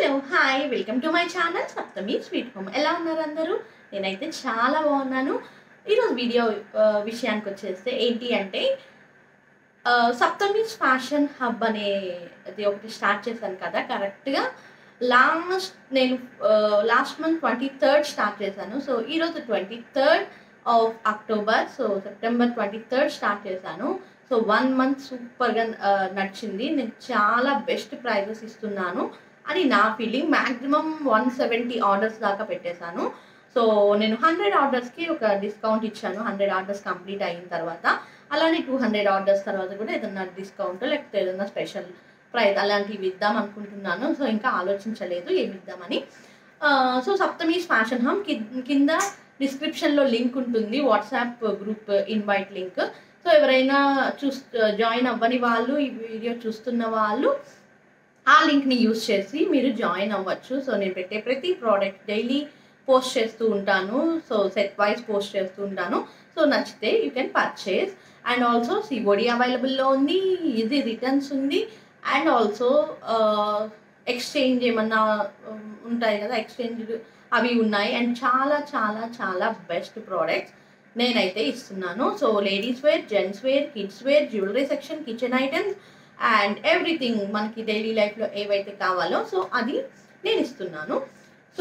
hello hi welcome to my channel Saptami sweet home ఎలా ఉన్నారు అందరూ నేనైతే చాలా బాగున్నాను ఈరోజు వీడియో ఆ, విషయానికి వచ్చేస్తే ఏంటి అంటే ఆ, సప్తమిస్ ఫ్యాషన్ హబ్ అనేది ఒకటి స్టార్ట్ చేశాను కదా కరెక్ట్గా లాస్ట్ నేను last month twenty third start చేశాను సో ఈరోజు twenty third of October so September twenty third start చేశాను సో వన్ మంత్ సూపర్గా నడిచింది నేను చాలా బెస్ట్ ప్రైజెస్ ఇస్తున్నాను అని నా feeling maximum one seventy orders దాకా పెట్టేశాను సో నేను హండ్రెడ్ ఆర్డర్స్కి ఒక డిస్కౌంట్ ఇచ్చాను హండ్రెడ్ ఆర్డర్స్ కంప్లీట్ అయిన తర్వాత అలానే టూ హండ్రెడ్ ఆర్డర్స్ తర్వాత కూడా ఏదన్నా డిస్కౌంట్ లేకపోతే ఏదన్నా స్పెషల్ ప్రైజ్ అలాంటివి ఇద్దాం అనుకుంటున్నాను సో ఇంకా ఆలోచించలేదు ఏమి ఇద్దామని ఆ, సో సప్తమీస్ ఫ్యాషన్ హమ్ కి- కింద డిస్క్రిప్షన్లో లింక్ ఉంటుంది WhatsApp group invite link so ఎవరైనా చూస్ జాయిన్ అవ్వని వాళ్ళు ఈ వీడియో చూస్తున్న వాళ్ళు ఆ లింక్ని యూస్ చేసి మీరు జాయిన్ అవ్వచ్చు సో నేను పెట్టే ప్రతి ప్రోడక్ట్ డైలీ పోస్ట్ చేస్తూ ఉంటాను సో సెట్ వైజ్ పోస్ట్ చేస్తూ ఉంటాను సో నచ్చితే you can purchase and also COD అవైలబుల్లో ఉంది ఈజీ రిటర్న్స్ ఉంది అండ్ ఆల్సో ఎక్స్చేంజ్ ఏమన్నా um, ఉంటాయి కదా ఎక్స్చేంజ్ అవి ఉన్నాయి అండ్ చాలా చాలా చాలా బెస్ట్ ప్రోడక్ట్స్ నేనైతే ఇస్తున్నాను so ladies wear gents wear kids wear jewellery section kitchen items and everything మనకి డైలీ లైఫ్లో ఏవైతే కావాలో సో అది నేను ఇస్తున్నాను సో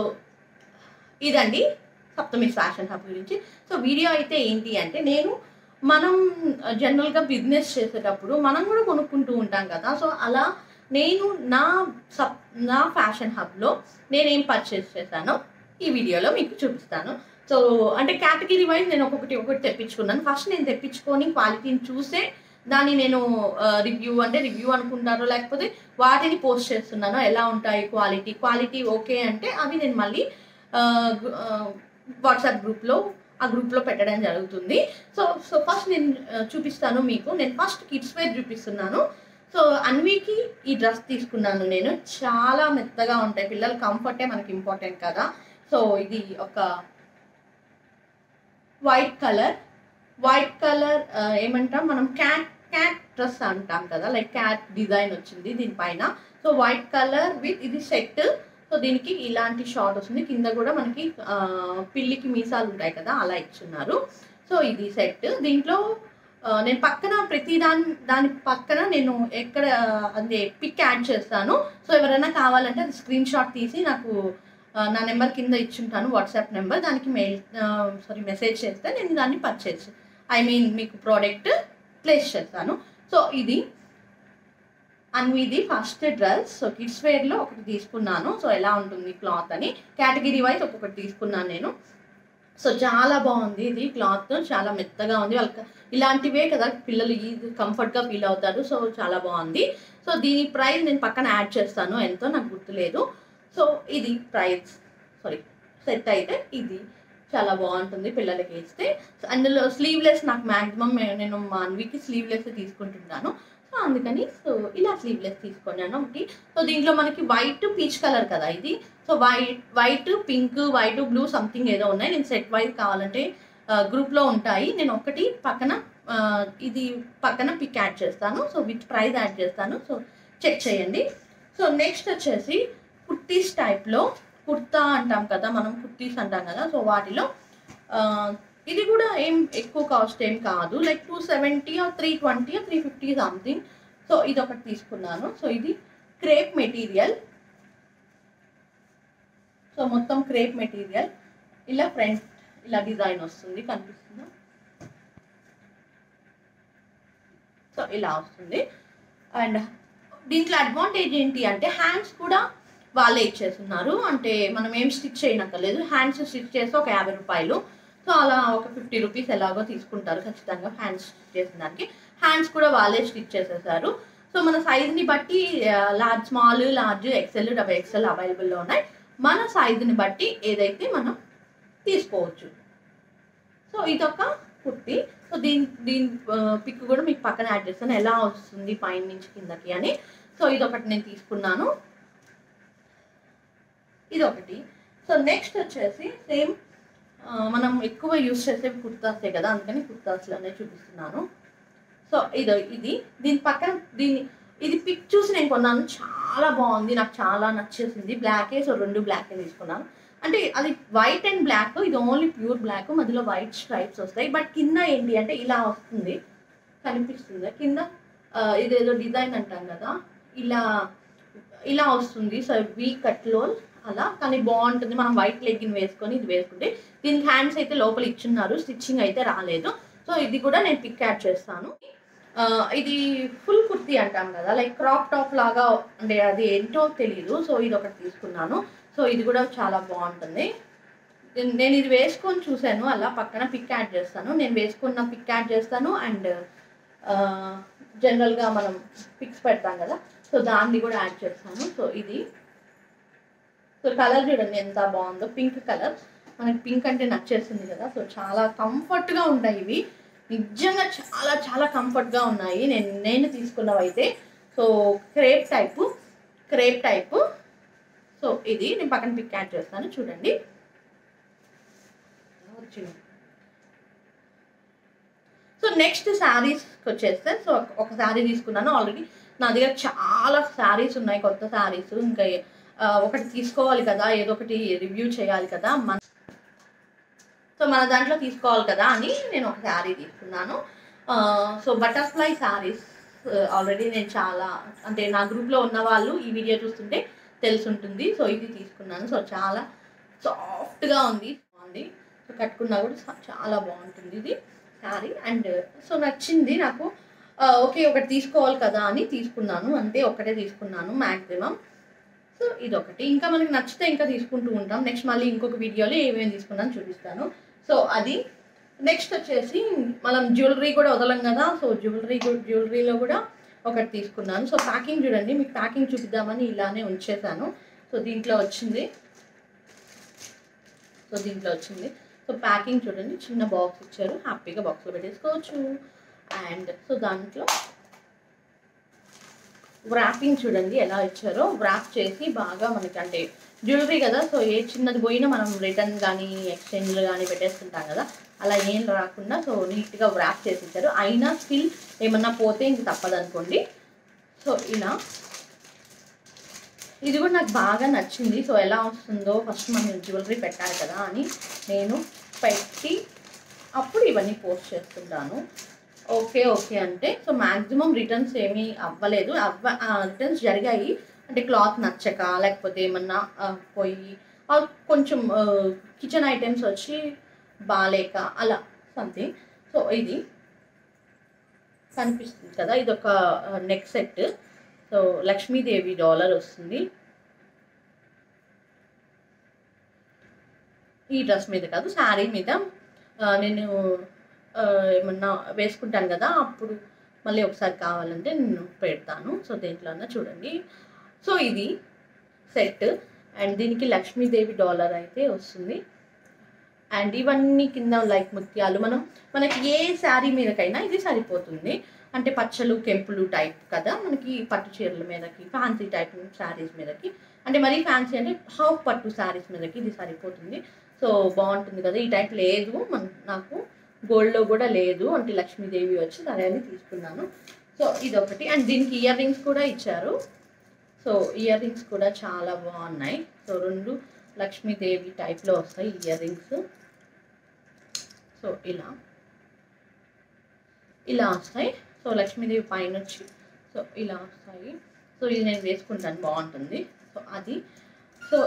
ఇదండి సప్తమి ఫ్యాషన్ హబ్ గురించి సో వీడియో అయితే ఏంటి అంటే నేను మనం జనరల్గా బిజినెస్ చేసేటప్పుడు మనం కూడా కొనుక్కుంటూ ఉంటాం కదా సో అలా నేను నా సప్ నా ఫ్యాషన్ హబ్లో నేనేం పర్చేస్ చేశానో ఈ వీడియోలో మీకు చూపిస్తాను సో అంటే కేటగిరీ వైజ్ నేను ఒక్కొక్కటి ఒకటి తెప్పించుకున్నాను ఫస్ట్ నేను తెప్పించుకొని క్వాలిటీని చూసే దాన్ని నేను రివ్యూ అంటే రివ్యూ అనుకుంటారో లేకపోతే వాటిని పోస్ట్ చేస్తున్నాను ఎలా ఉంటాయి క్వాలిటీ క్వాలిటీ ఓకే అంటే అవి నేను మళ్ళీ వాట్సాప్ గ్రూప్లో ఆ గ్రూప్లో పెట్టడం జరుగుతుంది సో సో ఫస్ట్ నేను ఆ, చూపిస్తాను మీకు నేను ఫస్ట్ కిడ్స్ వేర్ చూపిస్తున్నాను సో అన్వీకి ఈ డ్రెస్ తీసుకున్నాను నేను చాలా మెత్తగా ఉంటాయి పిల్లల కంఫర్టే మనకి ఇంపార్టెంట్ కదా సో ఇది ఒక వైట్ కలర్ వైట్ కలర్ ఏమంటాం మనం క్యాట్ క్యాట్ డ్రెస్ అంటాం కదా లైక్ క్యాట్ డిజైన్ వచ్చింది దీనిపైన సో వైట్ కలర్ విత్ ఇది సెట్ సో దీనికి ఇలాంటి షార్ట్ వస్తుంది కింద కూడా మనకి ఆ, పిల్లికి మీసాలు ఉంటాయి కదా అలా ఇచ్చున్నారు సో ఇది సెట్ దీంట్లో ఆ, నేను పక్కన ప్రతి దాని దాని పక్కన నేను ఎక్కడ అదే పిక్ యాడ్ చేస్తాను సో ఎవరైనా కావాలంటే అది స్క్రీన్ షాట్ తీసి నాకు ఆ, నా నెంబర్ కింద ఇచ్చుంటాను వాట్సాప్ నెంబర్ దానికి మెయిల్ సారీ మెసేజ్ చేస్తే నేను దాన్ని పర్చేస్ ఐ మీన్ మీకు ప్రోడక్ట్ ప్లేస్ చేస్తాను సో ఇది అన్విది ఫస్ట్ డ్రెస్ సో కిడ్స్ వేర్లో ఒకటి తీసుకున్నాను సో ఎలా ఉంటుంది క్లాత్ అని కేటగిరీ వైజ్ ఒక్కొక్కటి తీసుకున్నాను నేను సో చాలా బాగుంది ఇది క్లాత్ చాలా మెత్తగా ఉంది వాళ్ళకి ఇలాంటివే కదా పిల్లలు ఈజీ కంఫర్ట్గా ఫీల్ అవుతారు సో చాలా బాగుంది సో దీని ప్రైస్ నేను పక్కన యాడ్ చేస్తాను ఎంతో నాకు గుర్తులేదు సో ఇది ప్రైస్ సారీ సెట్ అయితే ఇది చాలా బాగుంటుంది పిల్లలకి వేస్తే సో అందులో స్లీవ్లెస్ నాకు మ్యాక్సిమం నేను మా అన్వికి స్లీవ్లెస్ తీసుకుంటుంటాను సో అందుకని సో ఇలా స్లీవ్లెస్ తీసుకున్నాను ఒకటి సో దీంట్లో మనకి వైట్ పీచ్ కలర్ కదా ఇది so white white pink white blue something ఏదో ఉన్నాయి నేను సెట్ వైజ్ కావాలంటే గ్రూప్లో ఉంటాయి నేను ఒకటి పక్కన ఆ, ఇది పక్కన పిక్ యాడ్ చేస్తాను సో విత్ ప్రైస్ యాడ్ చేస్తాను సో చెక్ చేయండి సో నెక్స్ట్ వచ్చేసి కుర్తీస్ టైప్లో కుర్తా అంటాం కదా మనం కుర్తీస్ అంటాం కదా సో వాటిలో ఆ, ఇది కూడా ఏం ఎక్కువ కాస్ట్ ఏం కాదు like two seventy three twenty three fifty something so ఇది ఒకటి తీసుకున్నాను సో ఇది క్రేప్ మెటీరియల్ సో మొత్తం క్రేప్ మెటీరియల్ ఇలా ఫ్రంట్ ఇలా డిజైన్ వస్తుంది కనిపిస్తుందా సో ఇలా వస్తుంది అండ్ దీంట్లో అడ్వాంటేజ్ ఏంటి అంటే హ్యాండ్స్ కూడా వాళ్ళే ఇచ్చేస్తున్నారు అంటే మనం ఏం స్టిచ్ చేయనక్కర్లేదు హ్యాండ్స్ స్టిచ్ చేస్తే ఒక యాభై రూపాయలు సో అలా ఒక ఫిఫ్టీ రూపీస్ ఎలాగో తీసుకుంటారు ఖచ్చితంగా హ్యాండ్స్ స్టిచ్ చేసిన దానికి హ్యాండ్స్ కూడా వాళ్ళే స్టిచ్ చేసేసారు సో మన సైజుని బట్టి large small large XL double XL అవైలబుల్లో ఉన్నాయి మన సైజుని బట్టి ఏదైతే మనం తీసుకోవచ్చు సో ఇదొక కుర్తి సో దీని దీని పిక్ కూడా మీకు పక్కన యాడ్ చేస్తాను ఎలా వస్తుంది పైన నుంచి కిందకి అని సో ఇదొకటి నేను తీసుకున్నాను ఇదొకటి సో నెక్స్ట్ వచ్చేసి సేమ్ మనం ఎక్కువ యూస్ చేసే కుర్తాసే కదా అందుకని కుర్తాస్లోనే చూపిస్తున్నాను సో ఇది ఇది దీని పక్కన దీని ఇది పిక్ చూసి నేను కొన్నాను చాలా బాగుంది నాకు చాలా నచ్చేసింది బ్లాకే సో రెండు బ్లాకే తీసుకున్నాను అంటే అది వైట్ అండ్ బ్లాక్ ఇది ఓన్లీ ప్యూర్ బ్లాక్ మధ్యలో వైట్ స్ట్రైప్స్ వస్తాయి బట్ కింద ఏంటి అంటే ఇలా వస్తుంది కనిపిస్తుంది కింద ఆ, ఇదేదో డిజైన్ అంటాం కదా ఇలా ఇలా వస్తుంది సో వీ కట్లో అలా కానీ బాగుంటుంది మనం వైట్ లెగ్గిన్ వేసుకొని ఇది వేసుకుంటే దీనికి హ్యాండ్స్ అయితే లోపల ఇచ్చున్నారు స్టిచ్చింగ్ అయితే రాలేదు సో ఇది కూడా నేను పిక్ యాడ్ చేస్తాను ఆ, ఇది ఫుల్ కుర్తీ అంటాం కదా లైక్ క్రాప్ టాప్ లాగా అంటే అది ఏంటో తెలియదు సో ఇది ఒకటి తీసుకున్నాను సో ఇది కూడా చాలా బాగుంటుంది నేను- నేను ఇది వేసుకొని చూశాను అలా పక్కన పిక్ యాడ్ చేస్తాను నేను వేసుకున్న పిక్ యాడ్ చేస్తాను అండ్ జనరల్గా మనం పిక్స్ పెడతాం కదా సో దాన్ని కూడా యాడ్ చేస్తాను సో ఇది సో కలర్ చూడండి ఎంత బాగుందో పింక్ కలర్ మనకి పింక్ అంటే నచ్చేస్తుంది కదా సో చాలా కంఫర్ట్గా ఉంటాయి ఇవి నిజంగా చాలా చాలా కంఫర్ట్గా ఉన్నాయి నేను నేను తీసుకున్నవి అయితే so crepe type crepe type so ఇది నేను పక్కన పిక్ యాడ్ చేస్తాను చూడండి వచ్చింది సో నెక్స్ట్ శారీస్కి వచ్చేస్తే సో ఒక శారీ తీసుకున్నాను ఆల్రెడీ నా దగ్గర చాలా శారీస్ ఉన్నాయి కొత్త శారీస్ ఇంకా ఆ, ఒకటి తీసుకోవాలి కదా ఏదో ఒకటి రివ్యూ చేయాలి కదా మన సో మన దాంట్లో తీసుకోవాలి కదా అని నేను ఒక శారీ తీసుకున్నాను ఆ, సో బటర్ఫ్లై శారీస్ ఆల్రెడీ నేను చాలా అంటే నా గ్రూప్లో ఉన్న వాళ్ళు ఈ వీడియో చూస్తుంటే తెలుసుంటుంది సో ఇది తీసుకున్నాను సో చాలా సాఫ్ట్గా ఉంది బాగుంది సో కట్టుకున్నా కూడా చా- చాలా బాగుంటుంది ఇది శారీ అండ్ సో నచ్చింది నాకు ఆ, ఓకే ఒకటి తీసుకోవాలి కదా అని తీసుకున్నాను అంతే ఒకటే తీసుకున్నాను మ్యాక్సిమం సో ఇది ఒకటి ఇంకా మనకి నచ్చితే ఇంకా తీసుకుంటూ ఉంటాం నెక్స్ట్ మళ్ళీ ఇంకొక వీడియోలో ఏమేమి తీసుకున్నాను చూపిస్తాను సో అది నెక్స్ట్ వచ్చేసి మనం జ్యువెలరీ కూడా వదలం కదా సో జ్యువెలరీ జ్యువెలరీలో కూడా ఒకటి తీసుకున్నాను సో ప్యాకింగ్ చూడండి మీకు ప్యాకింగ్ చూపిద్దామని ఇలానే ఉంచేసాను సో దీంట్లో వచ్చింది సో దీంట్లో వచ్చింది సో ప్యాకింగ్ చూడండి చిన్న బాక్స్ ఇచ్చారు హ్యాపీగా బాక్స్లో పెట్టేసుకోవచ్చు అండ్ సో దాంట్లో వ్రాపింగ్ చూడండి ఎలా ఇచ్చారో వ్రాప్ చేసి బాగా మనకి అంటే జ్యువెలరీ కదా సో ఏ చిన్నది పోయినా మనం రిటర్న్ కానీ ఎక్స్చేంజ్లు కానీ పెట్టేస్తుంటాం కదా అలా ఏం రాకుండా సో నీట్గా వ్రాప్ చేసి ఇచ్చారు అయినా స్టిల్ ఏమన్నా పోతే ఇంక తప్పదు అనుకోండి సో ఇలా ఇది కూడా నాకు బాగా నచ్చింది సో ఎలా వస్తుందో ఫస్ట్ మనం జ్యువెలరీ పెట్టాలి కదా అని నేను పెట్టి అప్పుడు ఇవన్నీ పోస్ట్ చేస్తుంటాను ఓకే ఓకే అంటే సో మ్యాక్సిమం రిటర్న్స్ ఏమీ అవ్వలేదు అవ్వ రిటర్న్స్ జరిగాయి అంటే క్లాత్ నచ్చక లేకపోతే ఏమన్నా ఆ, పోయి ఆ, కొంచెం కిచెన్ ఐటమ్స్ వచ్చి బాగాలేక అలా సంథింగ్ సో ఇది కనిపిస్తుంది కదా ఇది ఒక neck set so Lakshmidevi dollar వస్తుంది ఈ డ్రెస్ మీద కాదు శారీ మీద ఆ, నేను ఆ, ఏమన్నా వేసుకుంటాను కదా అప్పుడు మళ్ళీ ఒకసారి కావాలంటే నేను పెడతాను సో దేంట్లోనా చూడండి సో ఇది సెట్ అండ్ దీనికి లక్ష్మీదేవి డాలర్ అయితే వస్తుంది అండ్ ఇవన్నీ కింద లైక్ ముత్యాలు మనం మనకి ఏ శారీ మీదకైనా ఇది సరిపోతుంది అంటే పచ్చలు కెంపులు టైప్ కదా మనకి పట్టు చీరల మీదకి ఫ్యాన్సీ టైప్ శారీస్ మీదకి అంటే మరీ ఫ్యాన్సీ అంటే హాఫ్ పట్టు శారీస్ మీదకి ఇది సరిపోతుంది సో బాగుంటుంది కదా ఈ టైప్ లేదు మన నాకు గోల్డ్లో కూడా లేదు అంటే లక్ష్మీదేవి వచ్చి సరే అని తీసుకున్నాను సో ఇది ఒకటి అండ్ దీనికి ఇయర్ రింగ్స్ కూడా ఇచ్చారు సో ఇయర్ రింగ్స్ కూడా చాలా బాగున్నాయి సో రెండు లక్ష్మీదేవి టైప్లో వస్తాయి ఇయర్ రింగ్స్ సో ఇలా ఇలా వస్తాయి సో లక్ష్మీదేవి పైన వచ్చి సో ఇలా వస్తాయి సో ఇది నేను వేసుకుంటాను బాగుంటుంది సో అది సో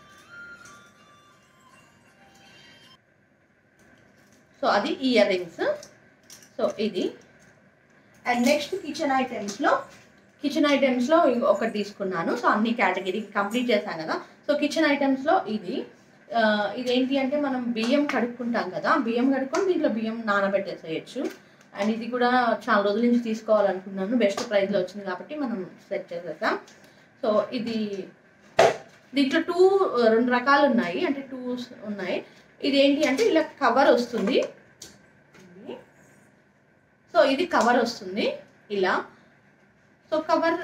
సో అది ఇయర్ రింగ్స్ సో ఇది అండ్ నెక్స్ట్ కిచెన్ ఐటమ్స్లో కిచెన్ ఐటమ్స్లో ఒకటి తీసుకున్నాను సో అన్ని కేటగిరీ కంప్లీట్ చేశాను కదా సో కిచెన్ ఐటమ్స్లో ఇది ఆ, ఇదేంటి అంటే మనం బియ్యం కడుక్కుంటాం కదా బియ్యం కడుక్కొని దీంట్లో బియ్యం నానబెట్టేసేయచ్చు అండ్ ఇది కూడా చాలా రోజుల నుంచి తీసుకోవాలనుకున్నాను బెస్ట్ ప్రైస్లో వచ్చింది కాబట్టి మనం సెట్ చేసేసాం సో ఇది దీంట్లో టూ రెండు రకాలు ఉన్నాయి అంటే టూ ఉన్నాయి ఇది ఏంటి అంటే ఇలా కవర్ వస్తుంది సో ఇది కవర్ వస్తుంది ఇలా సో కవర్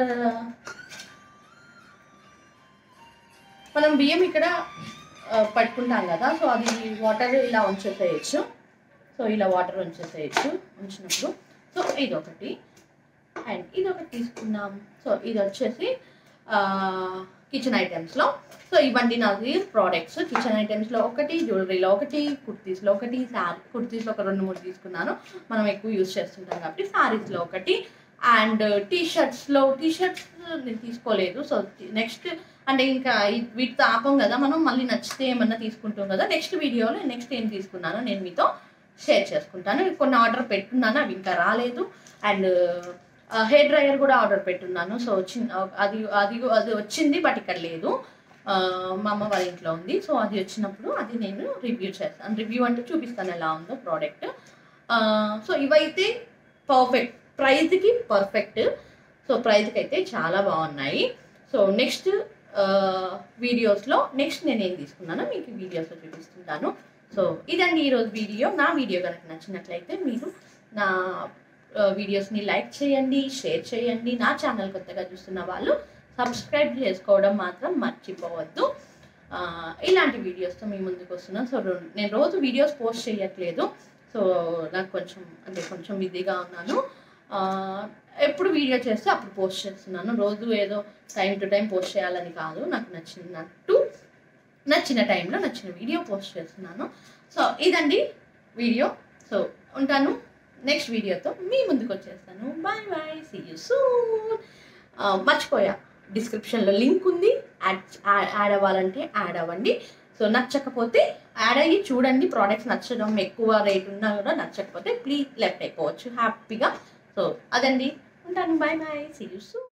మనం బియ్యం ఇక్కడ ఆ, పట్టుకుంటాం కదా సో అది వాటర్ ఇలా ఉంచేసేయచ్చు సో ఇలా వాటర్ ఉంచేసేయచ్చు ఉంచినప్పుడు సో ఇది ఒకటి అండ్ ఇది ఒకటి తీసుకున్నాం సో ఇది వచ్చేసి కిచెన్ ఐటమ్స్లో సో ఇవన్నీ నాది ప్రోడక్ట్స్ కిచెన్ ఐటమ్స్లో ఒకటి జ్యువెలరీలో ఒకటి కుర్తీస్లో ఒకటి శారీ కుర్తీస్లో ఒక రెండు మూడు తీసుకున్నాను మనం ఎక్కువ యూజ్ చేస్తుంటాం కాబట్టి శారీస్లో ఒకటి అండ్ టీ షర్ట్స్లో టీ షర్ట్స్ నేను తీసుకోలేదు సో నెక్స్ట్ అంటే ఇంకా ఈ- వీటితో ఆపం కదా మనం మళ్ళీ నచ్చితే ఏమన్నా తీసుకుంటాం కదా నెక్స్ట్ వీడియోలో నెక్స్ట్ ఏం తీసుకున్నానో నేను మీతో షేర్ చేసుకుంటాను కొన్ని ఆర్డర్ పెట్టున్నాను అవి ఇంకా రాలేదు అండ్ హెయిర్ డ్రైయర్ కూడా ఆర్డర్ పెట్టున్నాను సో చిన్న అది అది అది వచ్చింది బట్ ఇక్కడ లేదు ఆ, మా అమ్మ వాళ్ళ ఇంట్లో ఉంది సో అది వచ్చినప్పుడు అది నేను రివ్యూ చేస్తాను రివ్యూ అంటే చూపిస్తాను ఎలా ఉందో ప్రోడక్ట్ సో ఇవైతే పర్ఫెక్ట్ ప్రైజ్కి పర్ఫెక్ట్ సో ప్రైజ్కి అయితే చాలా బాగున్నాయి సో నెక్స్ట్ వీడియోస్లో నెక్స్ట్ నేను ఏం తీసుకున్నానో మీకు వీడియోస్లో చూపిస్తుంటాను సో ఇదండి ఈరోజు వీడియో నా వీడియో కనుక నచ్చినట్లయితే మీరు నా వీడియోస్ని లైక్ చేయండి షేర్ చేయండి నా ఛానల్ కొత్తగా చూస్తున్న వాళ్ళు సబ్స్క్రైబ్ చేసుకోవడం మాత్రం మర్చిపోవద్దు ఆ, ఇలాంటి వీడియోస్తో మీ ముందుకు వస్తున్నాను సో రో- నేను రోజు వీడియోస్ పోస్ట్ చేయట్లేదు సో నాకు కొంచెం అంటే కొంచెం బిజీగా ఉన్నాను ఆ, ఎప్పుడు వీడియో చేస్తే అప్పుడు పోస్ట్ చేస్తున్నాను రోజు ఏదో టైం టు టైం పోస్ట్ చేయాలని కాదు నాకు నచ్చినట్టు నచ్చిన టైంలో నచ్చిన వీడియో పోస్ట్ చేస్తున్నాను సో ఇదండి వీడియో సో ఉంటాను నెక్స్ట్ వీడియోతో మీ ముందుకు వచ్చేస్తాను bye bye see you soon మర్చిపోయా డిస్క్రిప్షన్లో లింక్ ఉంది యాడ్ యాడ్ అవ్వాలంటే యాడ్ అవ్వండి సో నచ్చకపోతే యాడ్ అయ్యి చూడండి ప్రోడక్ట్స్ నచ్చడం ఎక్కువ రేట్ ఉన్నా కూడా నచ్చకపోతే ప్లీజ్ లెఫ్ట్ అయిపోవచ్చు హ్యాపీగా సో అదండి ఉంటాను bye bye see you soon